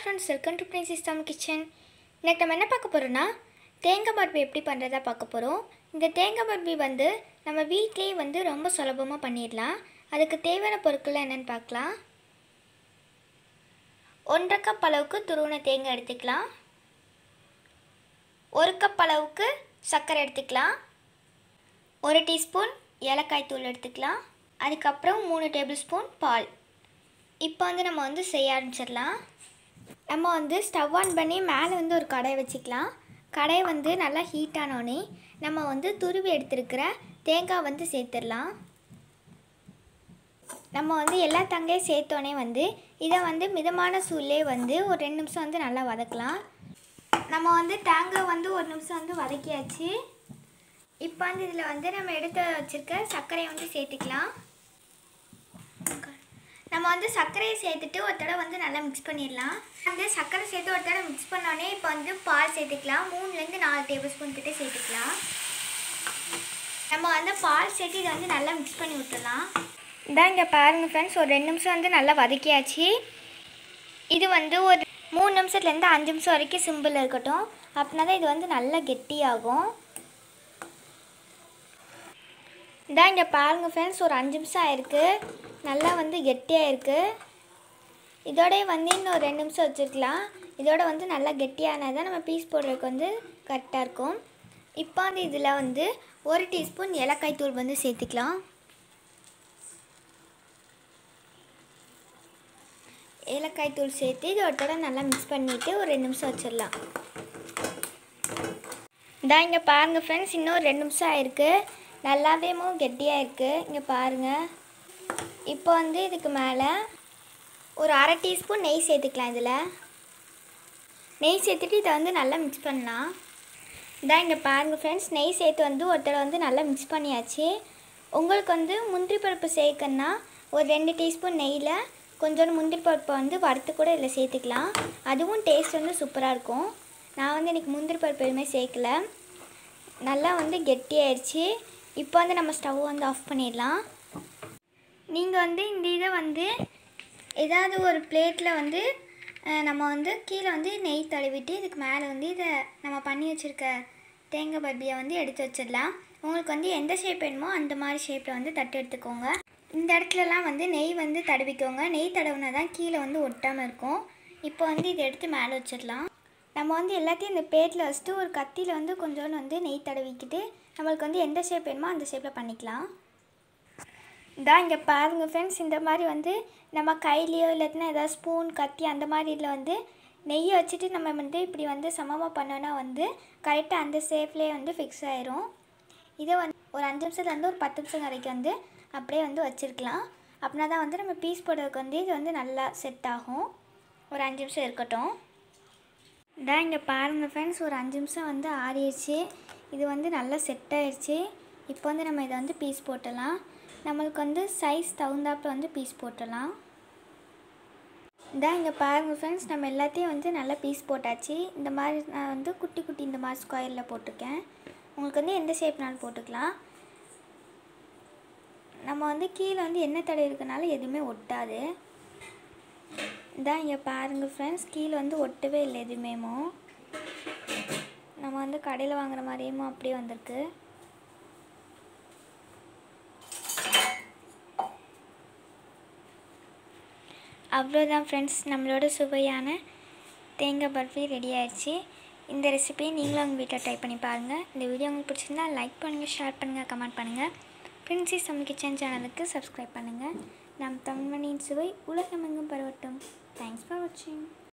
friends welcome to பிரின்சிஸ் தம் kitchen இன்னைக்கு நம்ம என்ன பார்க்க போகிறோன்னா தேங்காய் பர்பி எப்படி பண்ணுறதா பார்க்க போகிறோம் இந்த தேங்காய் பர்பி வந்து நம்ம வீட்லேயே வந்து ரொம்ப சுலபமாக பண்ணிடலாம் அதுக்கு தேவையான பொருட்கள் என்னென்னு பார்க்கலாம் ஒன்றரை கப் அளவுக்கு துருவின தேங்காய் எடுத்துக்கலாம் ஒரு கப் அளவுக்கு சர்க்கரை எடுத்துக்கலாம் ஒரு டீஸ்பூன் ஏலக்காய் தூள் எடுத்துக்கலாம் அதுக்கப்புறம் மூணு டேபிள் ஸ்பூன் பால் இப்போ வந்து நம்ம வந்து செய்ய ஆரம்பிச்சிடலாம் நம்ம வந்து ஸ்டவ் ஆன் பண்ணி மேலே வந்து ஒரு கடாய் வச்சுக்கலாம் கடாய் வந்து நல்லா ஹீட் ஆனோடனே நம்ம வந்து துருவி எடுத்துருக்கிற தேங்காய் வந்து சேர்த்துடலாம் நம்ம வந்து எல்லா தங்கையும் சேர்த்தோடனே வந்து இதை வந்து மிதமான சூழ்லே வந்து ஒரு ரெண்டு நிமிஷம் வந்து நல்லா வதக்கலாம் நம்ம வந்து தேங்காய் வந்து ஒரு நிமிஷம் வந்து வதக்கியாச்சு இப்போ வந்து இதில் வந்து நம்ம எடுத்து வச்சுருக்க சர்க்கரையை வந்து சேர்த்துக்கலாம் நம்ம வந்து சர்க்கரையை சேர்த்துட்டு ஒரு தடவை வந்து நல்லா மிக்ஸ் பண்ணிடலாம் வந்து சர்க்கரை சேர்த்து ஒரு தடவை மிக்ஸ் பண்ணோடனே இப்போ வந்து பால் சேர்த்துக்கலாம் மூணுலேருந்து நாலு டேபிள் ஸ்பூன் கிட்ட சேர்த்துக்கலாம் நம்ம வந்து பால் சேர்த்து இதை வந்து நல்லா மிக்ஸ் பண்ணி விட்டுடலாம் இதான் இங்கே பாருங்கள் ஃப்ரெண்ட்ஸ் ஒரு ரெண்டு நிமிஷம் வந்து நல்லா வதக்கியாச்சு இது வந்து ஒரு மூணு நிமிஷத்துலேருந்து அஞ்சு நிமிஷம் வரைக்கும் சிம்பிள் இருக்கட்டும் அப்படின்னா தான் இது வந்து நல்லா கெட்டியாகும் இதான் இங்கே பாருங்கள் ஃப்ரெண்ட்ஸ் ஒரு அஞ்சு நிமிஷம் ஆயிருக்கு நல்லா வந்து கெட்டியாக இருக்குது இதோடய வந்து இன்னும் ஒரு ரெண்டு நிமிஷம் வச்சுருக்கலாம் இதோட வந்து நல்லா கெட்டியானது தான் நம்ம பீஸ் போடுறதுக்கு வந்து கரெக்டாக இருக்கும் இப்போ வந்து இதில் வந்து ஒரு டீஸ்பூன் ஏலக்காய் தூள் வந்து சேர்த்துக்கலாம் ஏலக்காய் தூள் சேர்த்து இதோட நல்லா மிக்ஸ் பண்ணிவிட்டு ஒரு ரெண்டு நிமிஷம் வச்சிடலாம் இதான் இங்கே பாருங்கள் ஃப்ரெண்ட்ஸ் இன்னும் ஒரு ரெண்டு நிமிஷம் ஆயிருக்கு நல்லாவே கெட்டியாக இருக்குது இங்கே பாருங்கள் இப்போ வந்து இதுக்கு மேலே ஒரு அரை டீஸ்பூன் நெய் சேர்த்துக்கலாம் இதில் நெய் சேர்த்துட்டு இதை வந்து நல்லா மிக்ஸ் பண்ணலாம் இதான் இங்கே பாருங்கள் ஃப்ரெண்ட்ஸ் நெய் சேர்த்து வந்து ஒருத்தரை வந்து நல்லா மிக்ஸ் பண்ணியாச்சு உங்களுக்கு வந்து முந்திரி பருப்பு சேர்க்கணுன்னா ஒரு ரெண்டு டீஸ்பூன் நெய்யில் கொஞ்சோண்டு முந்திரி பருப்பை வந்து வறுத்து கூட இதில் சேர்த்துக்கலாம் அதுவும் டேஸ்ட் வந்து சூப்பராக இருக்கும் நான் வந்து இன்றைக்கி முந்திரி பருப்பு எதுவுமே சேர்க்கல நல்லா வந்து கெட்டியாயிடுச்சு இப்போ வந்து நம்ம ஸ்டவ் வந்து ஆஃப் பண்ணிடலாம் நீங்கள் வந்து இந்த இதை வந்து ஏதாவது ஒரு பிளேட்டில் வந்து நம்ம வந்து கீழே வந்து நெய் தடவிட்டு இதுக்கு மேலே வந்து இதை நம்ம பண்ணி வச்சுருக்க தேங்காய் பர்பியை வந்து எடுத்து வச்சிடலாம் உங்களுக்கு வந்து எந்த ஷேப் வேணுமோ அந்த மாதிரி ஷேப்பில் வந்து தட்டு எடுத்துக்கோங்க இந்த இடத்துலலாம் வந்து நெய் வந்து தடவிக்கோங்க நெய் தடவுனா தான் கீழே வந்து ஒட்டாமல் இருக்கும் இப்போ வந்து இதை எடுத்து மேலே வச்சிடலாம் நம்ம வந்து எல்லாத்தையும் இந்த பிளேட்டில் வச்சுட்டு ஒரு கத்தியில் வந்து கொஞ்சோண்டு வந்து நெய் தடவிக்கிட்டு நம்மளுக்கு வந்து எந்த ஷேப் வேணுமோ அந்த ஷேப்பில் பண்ணிக்கலாம் இதான் இங்கே பாருங்கள் ஃப்ரெண்ட்ஸ் இந்த மாதிரி வந்து நம்ம கையிலையோ இல்லாட்டினா ஏதாவது ஸ்பூன் கத்தி அந்த மாதிரி இதில் வந்து நெய்யை வச்சுட்டு நம்ம வந்து இப்படி வந்து சமமாக பண்ணோன்னா வந்து கரெக்டாக அந்த ஷேப்லேயே வந்து ஃபிக்ஸ் ஆயிரும் இதை வந்து ஒரு அஞ்சு நிமிஷத்துலேருந்து ஒரு பத்து நிமிஷம் வரைக்கும் வந்து அப்படியே வந்து வச்சுருக்கலாம் அப்படின்னா தான் வந்து நம்ம பீஸ் போடுறதுக்கு வந்து இது வந்து நல்லா செட் ஆகும் ஒரு அஞ்சு நிமிஷம் இருக்கட்டும் இதான் இங்கே பாருங்கள் ஃப்ரெண்ட்ஸ் ஒரு அஞ்சு நிமிஷம் வந்து ஆறிடுச்சு இது வந்து நல்லா செட் ஆயிடுச்சு இப்போ வந்து நம்ம இதை வந்து பீஸ் போட்டலாம் நம்மளுக்கு வந்து சைஸ் தகுந்தாப்பில் வந்து பீஸ் போட்டலாம் இதான் இங்கே பாருங்கள் ஃப்ரெண்ட்ஸ் நம்ம எல்லாத்தையும் வந்து நல்லா பீஸ் போட்டாச்சு இந்த மாதிரி நான் வந்து குட்டி குட்டி இந்த மாதிரி ஸ்கொயரில் போட்டிருக்கேன் உங்களுக்கு வந்து எந்த ஷேப்னாலும் போட்டுக்கலாம் நம்ம வந்து கீழே வந்து எண்ணெய் தடவி இருக்கனால எதுவுமே ஒட்டாது இதான் இங்கே பாருங்கள் ஃப்ரெண்ட்ஸ் கீழே வந்து ஒட்டவே இல்லை எதுவுமேமோ நம்ம வந்து கடையில் வாங்குற மாதிரியுமோ அப்படியே வந்திருக்கு அவ்வளோதான் ஃப்ரெண்ட்ஸ் நம்மளோட சுவையான தேங்காய் பர்ஃபி ரெடி ஆயிடுச்சு இந்த ரெசிபியை நீங்களும் உங்கள் வீட்டில் ட்ரை பண்ணி பாருங்கள் இந்த வீடியோ உங்களுக்கு பிடிச்சிருந்தா லைக் பண்ணுங்கள் ஷேர் பண்ணுங்கள் கமெண்ட் பண்ணுங்கள் பிரின்சிஸ் சம் கிச்சன் சேனலுக்கு சப்ஸ்கிரைப் பண்ணுங்கள் நம் தமிழ்மணியின் சுவை உலகமெங்கும் பரவட்டும் தேங்க்ஸ் ஃபார் வாட்சிங்